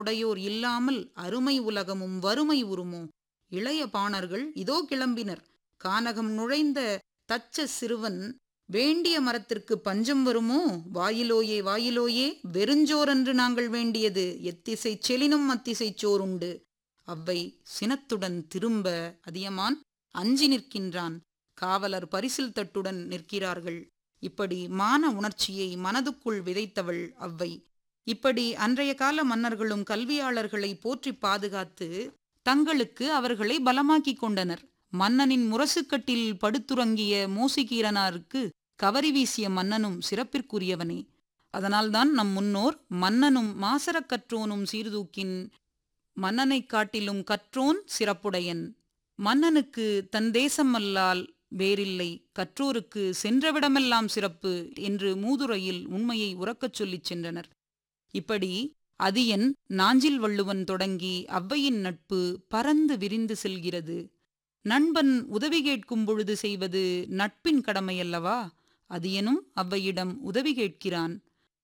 உடையோர் இல்லாமல் அருமை உலகமும் வறுமை உருமோ இளைய பாணர்கள் இதோ கிளம்பினர் கானகம் நுழைந்த தச்ச சிறுவன் வேண்டிய மரத்திற்கு பஞ்சம் வருமோ வாயிலோயே வாயிலோயே வெறுஞ்சோரென்று நாங்கள் வேண்டியது எத்திசை செலினும் அத்திசை சோறுண்டு அவ்வை சினத்துடன் திரும்ப அதியமான் அஞ்சி நிற்கின்றான் காவலர் பரிசில் தட்டுடன் நிற்கிறார்கள் இப்படி மான உணர்ச்சியை மனதுக்குள் விதைத்தவள் அவ்வை இப்படி அன்றைய கால மன்னர்களும் கல்வியாளர்களை போற்றி பாதுகாத்து தங்களுக்கு அவர்களை பலமாக்கிக் கொண்டனர் மன்னனின் முரசுக்கட்டில் படுத்துறங்கிய மோசிகீரனாருக்கு கவரி வீசிய மன்னனும் சிறப்பிற்குரியவனே அதனால்தான் நம் முன்னோர் மன்னனும் மாசரக் கற்றோனும் சீர்தூக்கின் மன்னனைக் காட்டிலும் கற்றோன் சிறப்புடையன் மன்னனுக்கு தன் தேசம் அல்லால் வேறில்லை கற்றோருக்கு சென்றவிடமெல்லாம் சிறப்பு என்று மூதுரையில் உண்மையை உறக்கச் சொல்லிச் சென்றனர் இப்படி அதியன் நாஞ்சில் வள்ளுவன் தொடங்கி அவ்வையின் நட்பு பறந்து விரிந்து செல்கிறது நண்பன் உதவி கேட்கும் பொழுது செய்வது நட்பின் கடமையல்லவா அதியனும் அவ்வையிடம் உதவி கேட்கிறான்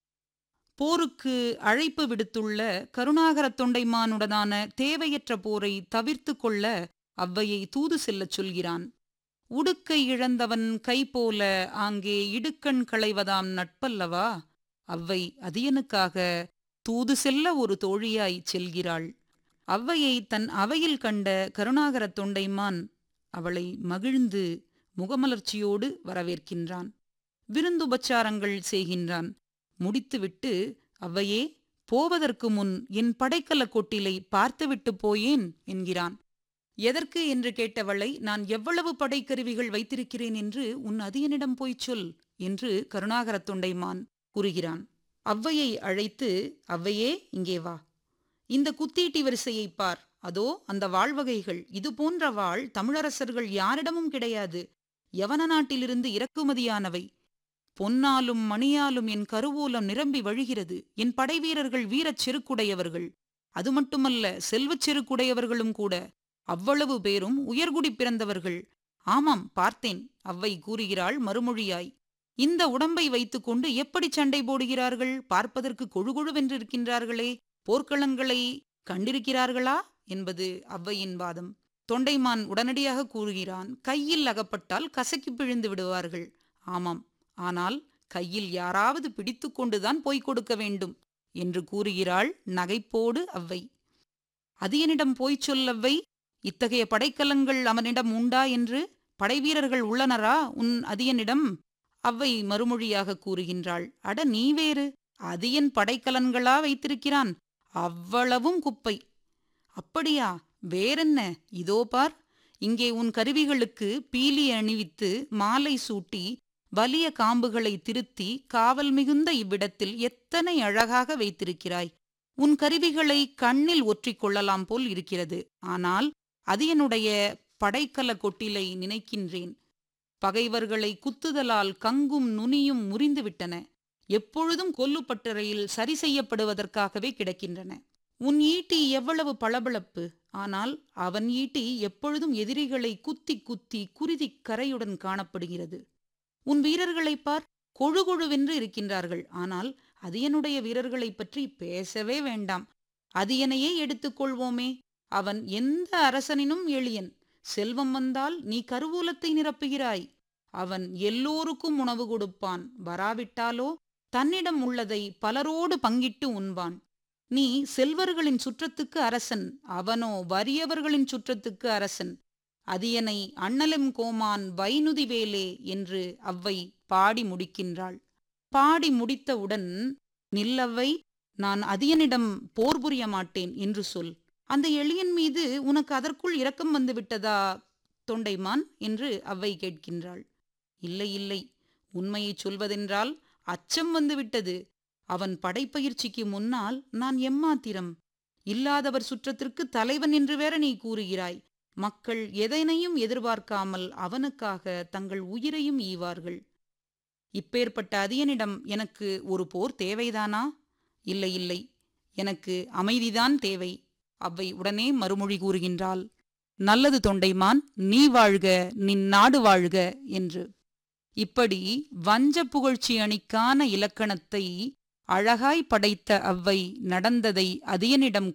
போருக்கு அழைப்பு விடுத்துள்ள கருணாகரத் தொண்டைமானுடனான தேவையற்ற போரை தவிர்த்து கொள்ள அவ்வையை தூது செல்லச் சொல்கிறான் உடுக்கை இழந்தவன் கை போல ஆங்கே இடுக்கண் களைவதாம் நட்பல்லவா அவ்வை அதியனுக்காக தூது செல்ல ஒரு தோழியாய் செல்கிறாள் அவ்வையை தன் அவையில் கண்ட கருணாகரத் தொண்டைமான் அவளை மகிழ்ந்து முகமலர்ச்சியோடு வரவேற்கின்றான் விருந்துபச்சாரங்கள் செய்கின்றான் முடித்துவிட்டு அவ்வையே போவதற்கு முன் என் படைக்கல கொட்டிலை பார்த்துவிட்டு போயேன் என்கிறான் எதற்கு என்று கேட்டவளை நான் எவ்வளவு படைக்கருவிகள் வைத்திருக்கிறேன் என்று உன் அதியனிடம் போய்ச் சொல் என்று கருணாகரத் தொண்டைமான் கூறுகிறான் அவ்வையை அழைத்து அவ்வையே இங்கே வா இந்த குத்தீட்டி வரிசையைப் பார் அதோ அந்த வாழ்வகைகள் இது போன்ற வாழ் தமிழரசர்கள் யாரிடமும் கிடையாது யவன நாட்டிலிருந்து இறக்குமதியானவை பொன்னாலும் மணியாலும் என் கருவூலம் நிரம்பி வழிகிறது என் படைவீரர்கள் வீரச் செருக்குடையவர்கள் அது மட்டுமல்ல செல்வச் செருக்குடையவர்களும் கூட அவ்வளவு பேரும் உயர்குடி பிறந்தவர்கள் ஆமாம் பார்த்தேன் அவ்வை கூறுகிறாள் மறுமொழியாய் இந்த உடம்பை வைத்துக்கொண்டு எப்படி சண்டை போடுகிறார்கள் பார்ப்பதற்கு கொழுகொழுவென்றிருக்கின்றார்களே போர்க்களங்களை கண்டிருக்கிறார்களா என்பது அவ்வையின் வாதம் தொண்டைமான் உடனடியாக கூறுகிறான் கையில் அகப்பட்டால் கசக்கி பிழிந்து விடுவார்கள் ஆமாம் ஆனால் கையில் யாராவது பிடித்து கொண்டுதான் போய்க் கொடுக்க வேண்டும் என்று கூறுகிறாள் நகைப்போடு அவ்வை அதியனிடம் போய்ச் சொல்லவ்வை இத்தகைய படைக்கலங்கள் அவனிடம் உண்டா என்று படைவீரர்கள் உள்ளனரா உன் அதியனிடம் அவ்வை மறுமொழியாக கூறுகின்றாள் அட நீ வேறு அதியன் படைக்கலன்களா வைத்திருக்கிறான் அவ்வளவும் குப்பை அப்படியா வேறென்ன இதோ பார் இங்கே உன் கருவிகளுக்கு பீலி அணிவித்து மாலை சூட்டி வலிய காம்புகளை திருத்தி காவல் மிகுந்த இவ்விடத்தில் எத்தனை அழகாக வைத்திருக்கிறாய் உன் கருவிகளை கண்ணில் ஒற்றிக் கொள்ளலாம் போல் இருக்கிறது ஆனால் அதியனுடைய படைக்கல கொட்டிலை நினைக்கின்றேன் பகைவர்களை குத்துதலால் கங்கும் நுனியும் முறிந்துவிட்டன எப்பொழுதும் கொல்லுப்பட்டறையில் சரி செய்யப்படுவதற்காகவே கிடக்கின்றன உன் ஈட்டி எவ்வளவு பளபளப்பு ஆனால் அவன் ஈட்டி எப்பொழுதும் எதிரிகளை குத்தி குத்தி குருதி கரையுடன் காணப்படுகிறது உன் வீரர்களைப் பார் கொழுகொழுவென்று இருக்கின்றார்கள் ஆனால் அதியனுடைய வீரர்களைப் பற்றி பேசவே வேண்டாம் அதியனையே எடுத்துக்கொள்வோமே அவன் எந்த அரசனினும் எளியன் செல்வம் வந்தால் நீ கருவூலத்தை நிரப்புகிறாய் அவன் எல்லோருக்கும் உணவு கொடுப்பான் வராவிட்டாலோ தன்னிடம் உள்ளதை பலரோடு பங்கிட்டு உண்பான் நீ செல்வர்களின் சுற்றத்துக்கு அரசன் அவனோ வறியவர்களின் சுற்றத்துக்கு அரசன் அதியனை அண்ணலம் கோமான் வைனுதி வேலே என்று அவ்வை பாடி முடிக்கின்றாள் பாடி முடித்தவுடன் நில்லவ்வை நான் அதியனிடம் போர் புரிய மாட்டேன் என்று சொல் அந்த எளியன் மீது உனக்கு அதற்குள் இரக்கம் வந்து விட்டதா தொண்டைமான் என்று அவ்வை கேட்கின்றாள் இல்லை இல்லை உண்மையைச் சொல்வதென்றால் அச்சம் வந்துவிட்டது அவன் படைப்பயிற்சிக்கு முன்னால் நான் எம்மாத்திரம் இல்லாதவர் சுற்றத்திற்கு தலைவன் என்று வேற நீ கூறுகிறாய் மக்கள் எதனையும் எதிர்பார்க்காமல் அவனுக்காக தங்கள் உயிரையும் ஈவார்கள் இப்பேற்பட்ட அதியனிடம் எனக்கு ஒரு போர் தேவைதானா இல்லை இல்லை எனக்கு அமைதிதான் தேவை அவ்வை உடனே மறுமொழி கூறுகின்றாள் நல்லது தொண்டைமான் நீ வாழ்க நின் நாடு வாழ்க என்று இப்படி வஞ்ச புகழ்ச்சி அணிக்கான இலக்கணத்தை அழகாய் படைத்த அவ்வை நடந்ததை அதியனிடம்